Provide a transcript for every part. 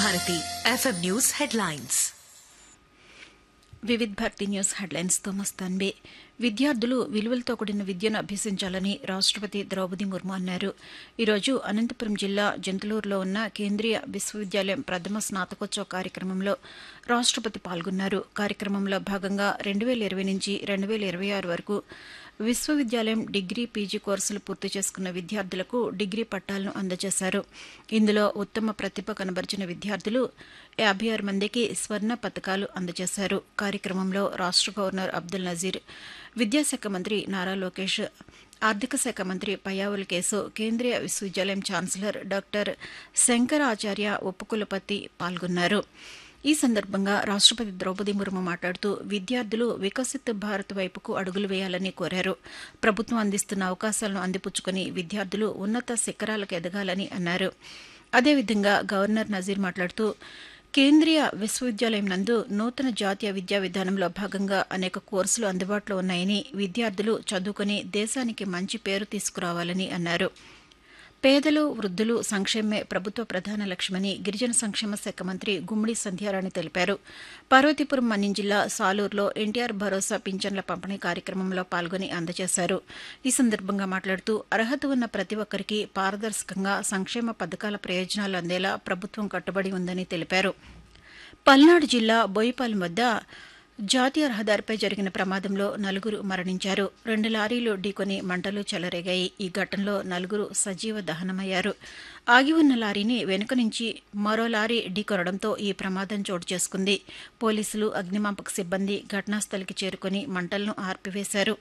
Bharati FM news headlines Vividh Bharati news హెడ్లైన్స్తో మస్తాన్బే విద్యార్థులు విలువలతో కూడిన విద్యను అభ్యసించాలని రాష్టపతి ద్రౌపది ముర్ము అన్నారు ఈరోజు అనంతపురం జిల్లా జంతులూరులో ఉన్న కేంద్రీయ విశ్వవిద్యాలయం ప్రథమ స్నాతకోత్సవ కార్యక్రమంలో రాష్టపతి పాల్గొన్నారు కార్యక్రమంలో భాగంగా రెండు వేల ఇరవై నుంచి రెండు వేల ఇరవై ఆరు వరకు విశ్వవిద్యాలయం డిగ్రీ పీజీ కోర్సులు పూర్తి చేసుకున్న విద్యార్థులకు డిగ్రీ పట్టాలను అందజేశారు ఇందులో ఉత్తమ ప్రతిభ కనబరిచిన విద్యార్థులు యాభై ఆరు మందికి స్వర్ణ పథకాలు అందజేశారు కార్యక్రమంలో రాష్ట గవర్నర్ అబ్దుల్ నజీర్ విద్యాశాఖ మంత్రి నారా లోకేష్ ఆర్థిక శాఖ మంత్రి పయ్యావుల కేసు కేంద్రీయ విశ్వవిద్యాలయం ఛాన్సలర్ డాక్టర్ శంకరాచార్య ఉపకులపతి పాల్గొన్నారు ఈ సందర్భంగా రాష్టపతి ద్రౌపది ముర్ము మాట్లాడుతూ విద్యార్థులు వికసిత్ భారత్ వైపుకు అడుగులు వేయాలని కోరారు ప్రభుత్వం అందిస్తున్న అవకాశాలను అందిపుచ్చుకుని విద్యార్థులు ఉన్నత శిఖరాలకు ఎదగాలని అన్నారు అదేవిధంగా గవర్నర్ నజీర్ మాట్లాడుతూ కేంద్రీయ విశ్వవిద్యాలయం నందు నూతన జాతీయ విద్యా విధానంలో భాగంగా అనేక కోర్సులు అందుబాటులో ఉన్నాయని విద్యార్థులు చదువుకుని దేశానికి మంచి పేరు తీసుకురావాలని అన్నారు పేదలు వృద్ధులు సంక్షేమే ప్రభుత్వ ప్రధాన లక్ష్యమని గిరిజన సంక్షేమ శాఖ మంత్రి గుమ్మడి సంధ్యారాణి తెలిపారు పార్వతీపురం మన్యం జిల్లా సాలూరులో ఎన్టీఆర్ భరోసా పింఛన్ల పంపిణీ కార్యక్రమంలో పాల్గొని అందజేశారు ఈ సందర్భంగా మాట్లాడుతూ అర్హత ఉన్న ప్రతి ఒక్కరికి పారదర్శకంగా సంక్షేమ పథకాల ప్రయోజనాలు అందేలా ప్రభుత్వం కట్టుబడి ఉందని తెలిపారు పల్నాడు జిల్లా బోయిపాలెం వద్ద జాతీయ రహదారిపై జరిగిన ప్రమాదంలో నలుగురు మరణించారు రెండు లారీలు ఢీకొని మంటలు చెలరేగాయి ఈ ఘటనలో నలుగురు సజీవ దహనమయ్యారు ఆగి ఉన్న లారీని వెనుక నుంచి మరో లారీ ఢీకొనడంతో ఈ ప్రమాదం చోటు చేసుకుంది పోలీసులు అగ్నిమాపక సిబ్బంది ఘటనాస్థలికి చేరుకుని మంటలను ఆర్పివేశారు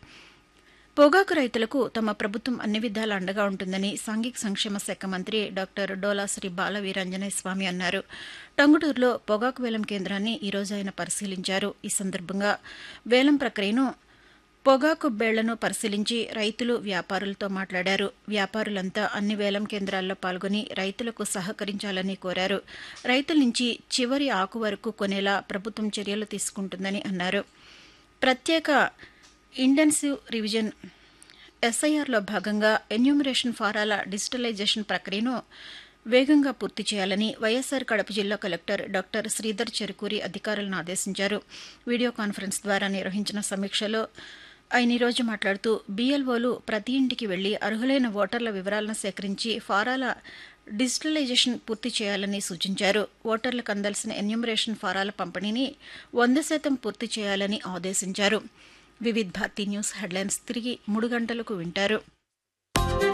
పొగాకు రైతులకు తమ ప్రభుత్వం అన్ని విధాల అండగా ఉంటుందని సాంఘిక సంక్షేమ శాఖ మంత్రి డాక్టర్ డోలాశ్రీ బాల వీరాంజనేయ స్వామి అన్నారు టంగుటూరులో పొగాకు వేలం కేంద్రాన్ని ఈరోజు ఆయన పరిశీలించారు ఈ సందర్భంగా వేలం ప్రక్రియను పొగాకు బేళ్లను పరిశీలించి రైతులు వ్యాపారులతో మాట్లాడారు వ్యాపారులంతా అన్ని వేలం కేంద్రాల్లో పాల్గొని రైతులకు సహకరించాలని కోరారు రైతుల నుంచి చివరి ఆకు వరకు కొనేలా ప్రభుత్వం చర్యలు తీసుకుంటుందని అన్నారు ప్రత్యేక ఇంటెన్సివ్ రివిజన్ ఎస్ఐఆర్లో భాగంగా ఎన్యూమరేషన్ ఫారాల డిజిటలైజేషన్ ప్రక్రియను వేగంగా పూర్తి చేయాలని వైఎస్సార్ కడప జిల్లా కలెక్టర్ డాక్టర్ శ్రీధర్ చెరుకూరి అధికారులను ఆదేశించారు వీడియో కాన్ఫరెన్స్ ద్వారా నిర్వహించిన సమీక్షలో ఆయన ఈరోజు మాట్లాడుతూ బీఎల్ఓలు ప్రతి ఇంటికి వెళ్లి అర్హులైన ఓటర్ల వివరాలను సేకరించి ఫారాల డిజిటలైజేషన్ పూర్తి చేయాలని సూచించారు ఓటర్లకు అందాల్సిన ఎన్యూమరేషన్ ఫారాల పంపిణీని వంద శాతం పూర్తి చేయాలని ఆదేశించారు వివిధ్ భారతి న్యూస్ హెడ్లైన్స్ తిరిగి మూడు గంటలకు వింటారు